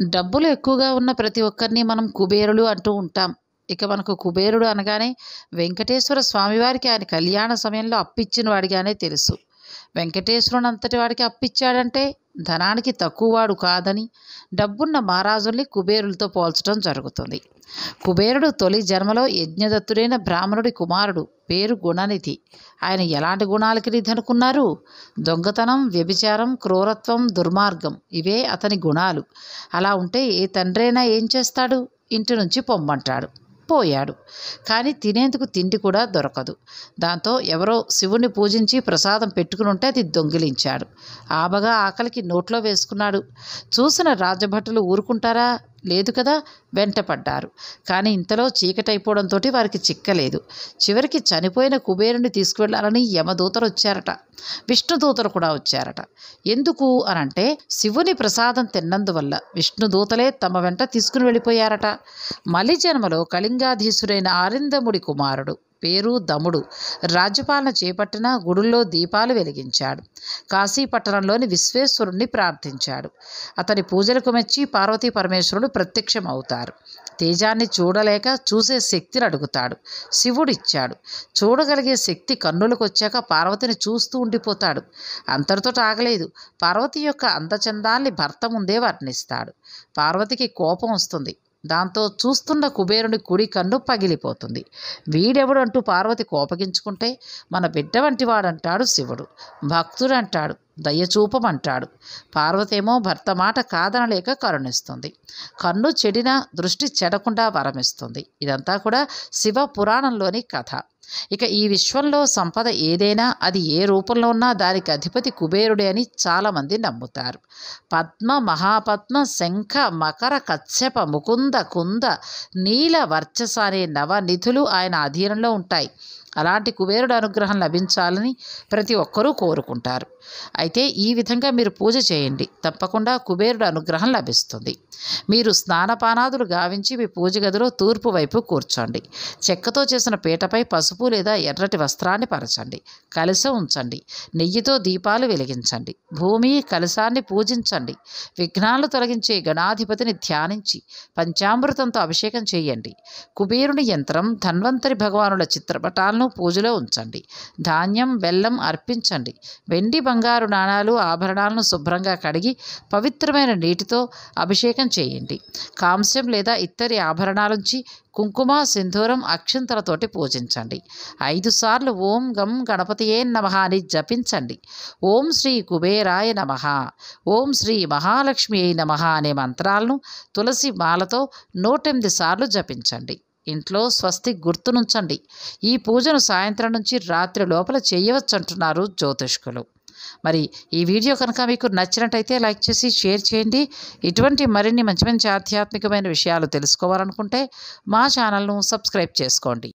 డబ్బులు ఎక్కువగా ఉన్న ప్రతి ఒక్కరిని మనం కుబేరులు అంటూ ఉంటాం ఇక మనకు కుబేరుడు అనగానే వెంకటేశ్వర స్వామివారికి ఆయన కళ్యాణ సమయంలో అప్పిచ్చిన వాడిగానే తెలుసు వెంకటేశ్వరుని అంతటి వాడికి అప్పిచ్చాడంటే ధనానికి తక్కువ వాడు కాదని డబ్బున్న మహారాజుల్ని కుబేరులతో పోల్చడం జరుగుతుంది కుబేరుడు తొలి జన్మలో యజ్ఞదత్తుడైన బ్రాహ్మణుడి కుమారుడు పేరు గుణనిధి ఆయన ఎలాంటి గుణాలకి నిధి అనుకున్నారు దొంగతనం వ్యభిచారం క్రూరత్వం దుర్మార్గం ఇవే అతని గుణాలు అలా ఉంటే ఏ తండ్రైనా ఏం చేస్తాడు ఇంటి నుంచి పొమ్మంటాడు పోయాడు కానీ తినేందుకు తిండి కూడా దొరకదు దాంతో ఎవరో శివుని పూజించి ప్రసాదం పెట్టుకుని ఉంటే అది దొంగిలించాడు ఆబగా ఆకలికి నోట్లో వేసుకున్నాడు చూసిన రాజభటులు ఊరుకుంటారా లేదు కదా వెంటపడ్డారు కానీ ఇంతలో చీకటైపోవడంతో వారికి చిక్కలేదు చివరికి చనిపోయిన కుబేరుని తీసుకువెళ్ళాలని యమదూతలు వచ్చారట విష్ణుదూతలు కూడా వచ్చారట ఎందుకు అనంటే శివుని ప్రసాదం తిన్నందువల్ల విష్ణుదూతలే తమ వెంట తీసుకుని వెళ్ళిపోయారట మలి జన్మలో కళింగాధీశుడైన ఆరిందముడి కుమారుడు పేరు దముడు రాజ్యపాలన చేపట్టిన గుడుల్లో దీపాలు వెలిగించాడు కాశీపట్టణంలోని విశ్వేశ్వరుణ్ణి ప్రార్థించాడు అతని పూజలకు మెచ్చి పార్వతీ పరమేశ్వరుడు ప్రత్యక్షమవుతారు తేజాన్ని చూడలేక చూసే శక్తిని అడుగుతాడు శివుడిచ్చాడు చూడగలిగే శక్తి కన్నులకు వచ్చాక పార్వతిని చూస్తూ ఉండిపోతాడు అంతటితో ఆగలేదు పార్వతి యొక్క అందచందాల్ని భర్త ముందే వర్ణిస్తాడు పార్వతికి కోపం వస్తుంది దాంతో చూస్తున్న కుబేరుని కుడి కన్ను పగిలిపోతుంది వీడెవడు అంటూ పార్వతి కోపగించుకుంటే మన బిడ్డ వంటి వాడంటాడు శివుడు భక్తుడు అంటాడు దయచూపమంటాడు పార్వతేమో భర్త మాట కాదనలేక కరుణిస్తుంది కన్ను చెడిన దృష్టి చెడకుండా వరమిస్తుంది ఇదంతా కూడా శివ పురాణంలోని కథ ఇక ఈ విశ్వంలో సంపద ఏదైనా అది ఏ రూపంలో ఉన్నా దానికి అధిపతి కుబేరుడే అని చాలామంది నమ్ముతారు పద్మ మహాపద్మ శంఖ మకర కశ్యప ముకుంద కుంద నీల వర్చస అనే నవనిధులు ఆయన అధీనంలో ఉంటాయి అలాంటి కుబేరుడు అనుగ్రహం లభించాలని ప్రతి ఒక్కరూ కోరుకుంటారు అయితే ఈ విధంగా మీరు పూజ చేయండి తప్పకుండా కుబేరుడు అనుగ్రహం లభిస్తుంది మీరు స్నానపానాదులు గావించి మీ పూజ గదిలో తూర్పు వైపు కూర్చోండి చెక్కతో చేసిన పీటపై పసుపు లేదా ఎర్రటి వస్త్రాన్ని పరచండి కలశం ఉంచండి నెయ్యితో దీపాలు వెలిగించండి భూమి కలశాన్ని పూజించండి విఘ్నాలు తొలగించే గణాధిపతిని ధ్యానించి పంచామృతంతో అభిషేకం చేయండి కుబేరుని యంత్రం ధన్వంతరి భగవానుల చిత్రపటాలను పూజలో ఉంచండి ధాన్యం బెల్లం అర్పించండి వెండి బంగారు నాణాలు ఆభరణాలను శుభ్రంగా కడిగి పవిత్రమైన నీటితో అభిషేకం చేయండి కాంస్యం లేదా ఇత్తడి ఆభరణాలుంచి కుంకుమ సింధూరం అక్షంతలతోటి పూజించండి ఐదు సార్లు ఓం గం గణపతియే నమ అని జపించండి ఓం శ్రీ కుబేరాయ నమ ఓం శ్రీ మహాలక్ష్మి అయి నమ అనే మంత్రాలను తులసి మాలతో నూటెనిమిది సార్లు జపించండి ఇంట్లో స్వస్తి గుర్తునుంచండి ఈ పూజను సాయంత్రం నుంచి రాత్రి లోపల చేయవచ్చు అంటున్నారు జ్యోతిష్కులు మరి ఈ వీడియో కనుక మీకు నచ్చినట్టయితే లైక్ చేసి షేర్ చేయండి ఇటువంటి మరిన్ని మంచి మంచి ఆధ్యాత్మికమైన విషయాలు తెలుసుకోవాలనుకుంటే మా ఛానల్ను సబ్స్క్రైబ్ చేసుకోండి